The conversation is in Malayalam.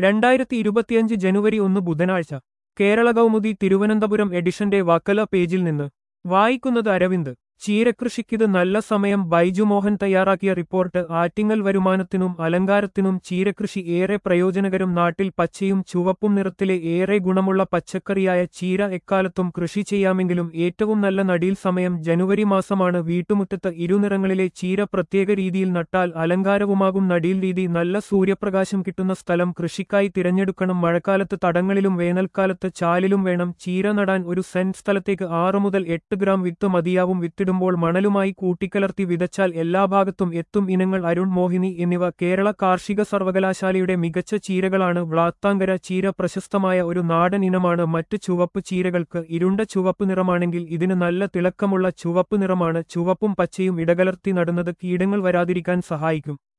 രണ്ടായിരത്തി ഇരുപത്തിയഞ്ച് ജനുവരി ഒന്ന് ബുധനാഴ്ച കേരള കൗമുദി തിരുവനന്തപുരം എഡിഷന്റെ വക്കല പേജിൽ നിന്ന് വായിക്കുന്നത് അരവിന്ദ് ചീരകൃഷിക്കിത് നല്ല സമയം ബൈജു മോഹൻ തയ്യാറാക്കിയ റിപ്പോർട്ട് ആറ്റിങ്ങൽ വരുമാനത്തിനും അലങ്കാരത്തിനും ചീരകൃഷി ഏറെ പ്രയോജനകരം നാട്ടിൽ പച്ചയും ചുവപ്പും നിറത്തിലെ ഏറെ ഗുണമുള്ള പച്ചക്കറിയായ ചീര എക്കാലത്തും കൃഷി ചെയ്യാമെങ്കിലും ഏറ്റവും നല്ല നടീൽ സമയം ജനുവരി മാസമാണ് വീട്ടുമുറ്റത്ത് ഇരുനിറങ്ങളിലെ ചീര പ്രത്യേക രീതിയിൽ നട്ടാൽ അലങ്കാരവുമാകും നടീൽ രീതി നല്ല സൂര്യപ്രകാശം കിട്ടുന്ന സ്ഥലം കൃഷിക്കായി തിരഞ്ഞെടുക്കണം മഴക്കാലത്ത് തടങ്ങളിലും വേനൽക്കാലത്ത് ചാലിലും വേണം ചീര നടാൻ ഒരു സെന്റ് സ്ഥലത്തേക്ക് ആറ് മുതൽ എട്ട് ഗ്രാം വിത്ത് മതിയാവും വിത്തിടുമ്പോൾ മണലുമായി കൂട്ടിക്കലർത്തി വിതച്ചാൽ എല്ലാ ഭാഗത്തും എത്തും ഇനങ്ങൾ അരുൺ മോഹിനി എന്നിവ കേരള കാർഷിക സർവകലാശാലയുടെ മികച്ച ചീരകളാണ് വ്ളാത്താങ്കര ചീര പ്രശസ്തമായ ഒരു നാടൻ ഇനമാണ് മറ്റ് ചുവപ്പ് ചീരകൾക്ക് ഇരുണ്ട ചുവപ്പ് നിറമാണെങ്കിൽ ഇതിന് നല്ല തിളക്കമുള്ള ചുവപ്പ് നിറമാണ് ചുവപ്പും പച്ചയും ഇടകലർത്തി നടുന്നത് കീടങ്ങൾ വരാതിരിക്കാൻ സഹായിക്കും